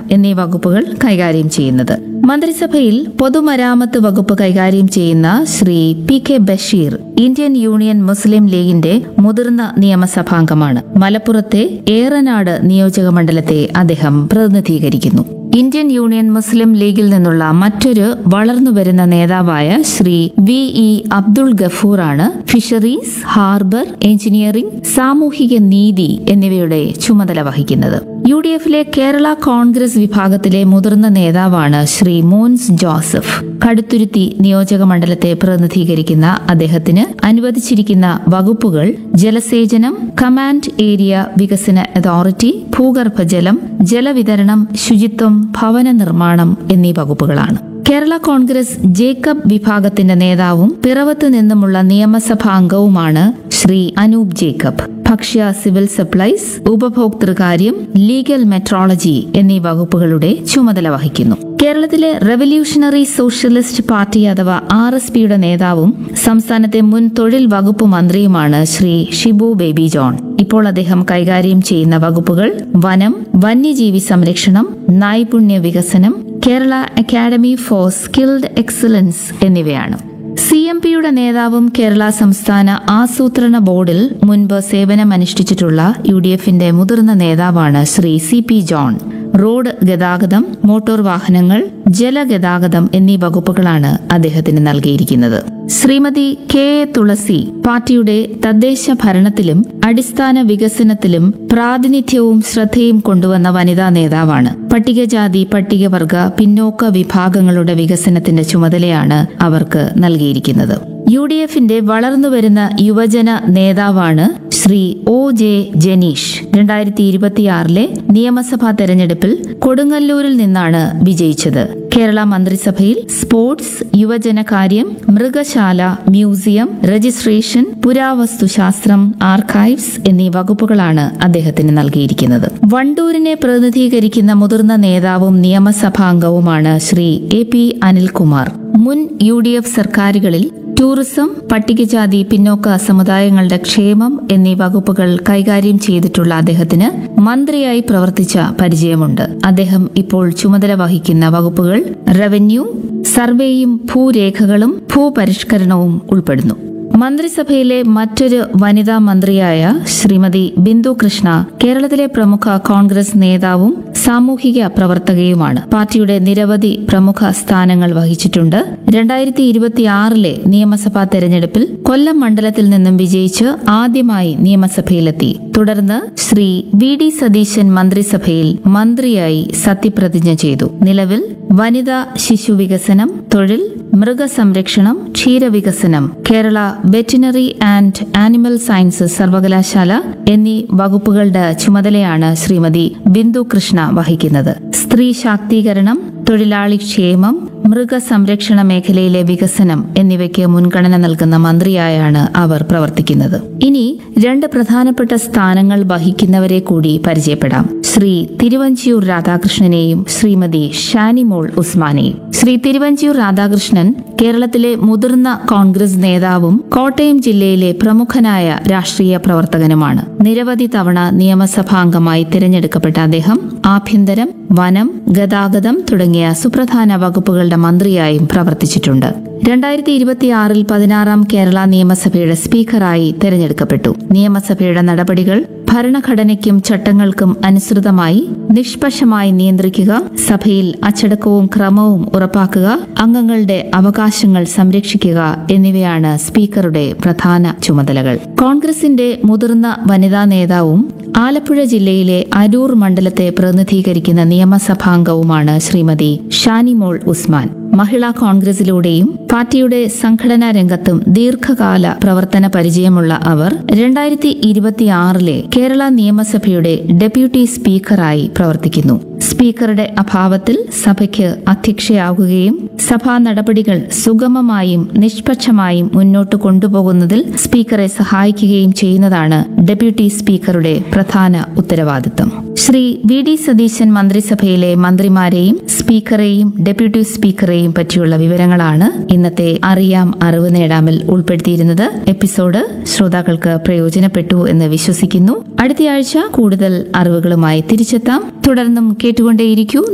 എന്നീ വകുപ്പുകൾ കൈകാര്യം ചെയ്യുന്നത് മന്ത്രിസഭയിൽ പൊതുമരാമത്ത് വകുപ്പ് കൈകാര്യം ചെയ്യുന്ന Shri P K Basheer Indian Union Muslim ലീഗിന്റെ മുതിർന്ന നിയമസഭാംഗമാണ് മലപ്പുറത്തെ ഏറനാട് നിയോജക മണ്ഡലത്തെ അദ്ദേഹം പ്രതിനിധീകരിക്കുന്നു ഇന്ത്യൻ യൂണിയൻ മുസ്ലിം ലീഗിൽ നിന്നുള്ള മറ്റൊരു വളർന്നുവരുന്ന നേതാവായ ശ്രീ വി ഇ അബ്ദുൾ ഗഫൂറാണ് ഫിഷറീസ് ഹാർബർ എഞ്ചിനീയറിംഗ് സാമൂഹിക നീതി എന്നിവയുടെ ചുമതല വഹിക്കുന്നത് യു ഡി എഫിലെ കേരള കോൺഗ്രസ് വിഭാഗത്തിലെ മുതിർന്ന നേതാവാണ് ശ്രീ മോൻസ് ജോസഫ് കടുത്തുരുത്തി നിയോജക മണ്ഡലത്തെ പ്രതിനിധീകരിക്കുന്ന അദ്ദേഹത്തിന് അനുവദിച്ചിരിക്കുന്ന വകുപ്പുകൾ ജലസേചനം കമാൻഡ് ഏരിയ വികസന അതോറിറ്റി ഭൂഗർഭജലം ജലവിതരണം ശുചിത്വം ഭവന നിർമ്മാണം എന്നീ വകുപ്പുകളാണ് കേരള കോൺഗ്രസ് ജേക്കബ് വിഭാഗത്തിന്റെ നേതാവും പിറവത്ത് നിന്നുമുള്ള നിയമസഭാ അംഗവുമാണ് ശ്രീ അനൂപ് ജേക്കബ് ഭക്ഷ്യ സിവിൽ സപ്ലൈസ് ഉപഭോക്തൃകാര്യം ലീഗൽ മെട്രോളജി എന്നീ വകുപ്പുകളുടെ ചുമതല വഹിക്കുന്നു കേരളത്തിലെ റവല്യൂഷണറി സോഷ്യലിസ്റ്റ് പാർട്ടി അഥവാ ആർ എസ് പിയുടെ നേതാവും സംസ്ഥാനത്തെ മുൻ തൊഴിൽ വകുപ്പ് മന്ത്രിയുമാണ് ശ്രീ ഷിബു ബേബി ജോൺ ഇപ്പോൾ അദ്ദേഹം കൈകാര്യം ചെയ്യുന്ന വകുപ്പുകൾ വനം വന്യജീവി സംരക്ഷണം നൈപുണ്യ വികസനം Kerala academy for skilled excellence എന്നിവയാണ് സി എം പിയുടെ നേതാവും കേരള സംസ്ഥാന ആസൂത്രണ ബോർഡിൽ മുൻപ് സേവനമനുഷ്ഠിച്ചിട്ടുള്ള യു ഡി എഫിന്റെ മുതിർന്ന നേതാവാണ് Shri C P John road ഗതാഗതം മോട്ടോർ വാഹനങ്ങൾ ജലഗതാഗതം എന്നീ വകുപ്പുകളാണ് അദ്ദേഹത്തിന് നൽകിയിരിക്കുന്നത് ശ്രീമതി കെ എ തുളസി പാർട്ടിയുടെ തദ്ദേശ ഭരണത്തിലും അടിസ്ഥാന വികസനത്തിലും പ്രാതിനിധ്യവും ശ്രദ്ധയും കൊണ്ടുവന്ന വനിതാ നേതാവാണ് പട്ടികജാതി പട്ടികവർഗ പിന്നോക്ക വിഭാഗങ്ങളുടെ വികസനത്തിന്റെ ചുമതലയാണ് അവർക്ക് നൽകിയിരിക്കുന്നത് യു ഡി എഫിന്റെ വളർന്നുവരുന്ന യുവജന നേതാവാണ് ശ്രീ ഒ ജെ ജനീഷ് രണ്ടായിരത്തി ഇരുപത്തിയാറിലെ നിയമസഭാ തെരഞ്ഞെടുപ്പിൽ കൊടുങ്ങല്ലൂരിൽ നിന്നാണ് വിജയിച്ചത് കേരള മന്ത്രിസഭയിൽ സ്പോർട്സ് യുവജനകാര്യം മൃഗശാല മ്യൂസിയം രജിസ്ട്രേഷൻ പുരാവസ്തുശാസ്ത്രം ആർക്കൈവ്സ് എന്നീ വകുപ്പുകളാണ് അദ്ദേഹത്തിന് നൽകിയിരിക്കുന്നത് വണ്ടൂരിനെ പ്രതിനിധീകരിക്കുന്ന മുതിർന്ന നേതാവും നിയമസഭാംഗവുമാണ് ശ്രീ എ പി അനിൽകുമാർ മുൻ യു ഡി എഫ് സർക്കാരുകളിൽ ടൂറിസം പട്ടികജാതി പിന്നോക്ക സമുദായങ്ങളുടെ ക്ഷേമം എന്നീ വകുപ്പുകൾ കൈകാര്യം ചെയ്തിട്ടുള്ള അദ്ദേഹത്തിന് മന്ത്രിയായി പ്രവർത്തിച്ച പരിചയമുണ്ട് അദ്ദേഹം ഇപ്പോൾ ചുമതല വഹിക്കുന്ന വകുപ്പുകൾ റവന്യൂ സർവേയും ഭൂരേഖകളും ഭൂപരിഷ്കരണവും ഉൾപ്പെടുന്നു മന്ത്രിസഭയിലെ മറ്റൊരു വനിതാ മന്ത്രിയായ ശ്രീമതി ബിന്ദു കൃഷ്ണ കേരളത്തിലെ പ്രമുഖ കോൺഗ്രസ് നേതാവും സാമൂഹിക പ്രവർത്തകയുമാണ് പാർട്ടിയുടെ നിരവധി പ്രമുഖ സ്ഥാനങ്ങൾ വഹിച്ചിട്ടുണ്ട് രണ്ടായിരത്തി ഇരുപത്തിയാറിലെ നിയമസഭാ തെരഞ്ഞെടുപ്പിൽ കൊല്ലം മണ്ഡലത്തിൽ നിന്നും വിജയിച്ച് ആദ്യമായി നിയമസഭയിലെത്തി തുടർന്ന് ശ്രീ വി ഡി സതീശൻ മന്ത്രിസഭയിൽ മന്ത്രിയായി സത്യപ്രതിജ്ഞ ചെയ്തു നിലവിൽ വനിതാ ശിശു വികസനം തൊഴിൽ മൃഗസംരക്ഷണം ക്ഷീരവികസനം Kerala veterinary and animal sciences സർവകലാശാല എന്നീ വകുപ്പുകളുടെ ചുമതലയാണ് ശ്രീമതി ബിന്ദു കൃഷ്ണ വഹിക്കുന്നത് സ്ത്രീ ശാക്തീകരണം തൊഴിലാളി ക്ഷേമം മൃഗസംരക്ഷണ മേഖലയിലെ വികസനം എന്നിവയ്ക്ക് മുൻഗണന നൽകുന്ന മന്ത്രിയായാണ് അവർ പ്രവർത്തിക്കുന്നത് ഇനി രണ്ട് പ്രധാനപ്പെട്ട സ്ഥാനങ്ങൾ വഹിക്കുന്നവരെ കൂടി പരിചയപ്പെടാം ശ്രീ തിരുവഞ്ചിയൂർ രാധാകൃഷ്ണനെയും ശ്രീമതി ഷാനിമോൾ ഉസ്മാനെയും ശ്രീ തിരുവഞ്ചിയൂർ രാധാകൃഷ്ണൻ കേരളത്തിലെ മുതിർന്ന കോൺഗ്രസ് നേതാവും കോട്ടയം ജില്ലയിലെ പ്രമുഖനായ രാഷ്ട്രീയ പ്രവർത്തകനുമാണ് നിരവധി തവണ നിയമസഭാംഗമായി തിരഞ്ഞെടുക്കപ്പെട്ട അദ്ദേഹം ആഭ്യന്തരം വനം ഗതാഗതം തുടങ്ങിയ സുപ്രധാന വകുപ്പുകളുടെ മന്ത്രിയായും പ്രവർത്തിച്ചിട്ടുണ്ട് രണ്ടായിരത്തി ഇരുപത്തിയാറിൽ പതിനാറാം കേരള നിയമസഭയുടെ സ്പീക്കറായി തെരഞ്ഞെടുക്കപ്പെട്ടു നിയമസഭയുടെ നടപടികൾ ഭരണഘടനയ്ക്കും ചട്ടങ്ങൾക്കും അനുസൃതമായി നിഷ്പക്ഷമായി നിയന്ത്രിക്കുക സഭയിൽ അച്ചടക്കവും ക്രമവും ഉറപ്പാക്കുക അംഗങ്ങളുടെ അവകാശങ്ങൾ സംരക്ഷിക്കുക എന്നിവയാണ് സ്പീക്കറുടെ പ്രധാന ചുമതലകൾ കോൺഗ്രസിന്റെ മുതിർന്ന വനിതാ നേതാവും ആലപ്പുഴ ജില്ലയിലെ അരൂർ മണ്ഡലത്തെ പ്രതിനിധീകരിക്കുന്ന നിയമസഭാംഗവുമാണ് ശ്രീമതി ഷാനിമോൾ ഉസ്മാൻ മഹിളാ കോൺഗ്രസിലൂടെയും പാർട്ടിയുടെ സംഘടനാ രംഗത്തും ദീർഘകാല പ്രവർത്തന പരിചയമുള്ള അവർ രണ്ടായിരത്തി ഇരുപത്തിയാറിലെ കേരള നിയമസഭയുടെ ഡെപ്യൂട്ടി സ്പീക്കറായി പ്രവർത്തിക്കുന്നു സ്പീക്കറുടെ അഭാവത്തിൽ സഭയ്ക്ക് അധ്യക്ഷയാകുകയും സഭാ നടപടികൾ സുഗമമായും നിഷ്പക്ഷമായും മുന്നോട്ട് കൊണ്ടുപോകുന്നതിൽ സ്പീക്കറെ സഹായിക്കുകയും ചെയ്യുന്നതാണ് ഡെപ്യൂട്ടി സ്പീക്കറുടെ പ്രധാന ഉത്തരവാദിത്തം ശ്രീ വി ഡി സതീശൻ മന്ത്രിസഭയിലെ മന്ത്രിമാരെയും സ്പീക്കറെയും ഡെപ്യൂട്ടി സ്പീക്കറെയും പറ്റിയുള്ള വിവരങ്ങളാണ് ഇന്നത്തെ അറിയാം അറിവ് നേടാമിൽ ഉൾപ്പെടുത്തിയിരുന്നത് എപ്പിസോഡ് ശ്രോതാക്കൾക്ക് പ്രയോജനപ്പെട്ടു എന്ന് വിശ്വസിക്കുന്നു അടുത്തയാഴ്ച കൂടുതൽ അറിവുകളുമായി തിരിച്ചെത്താം തുടർന്നും കേട്ടുകൊണ്ടേയിരിക്കൂ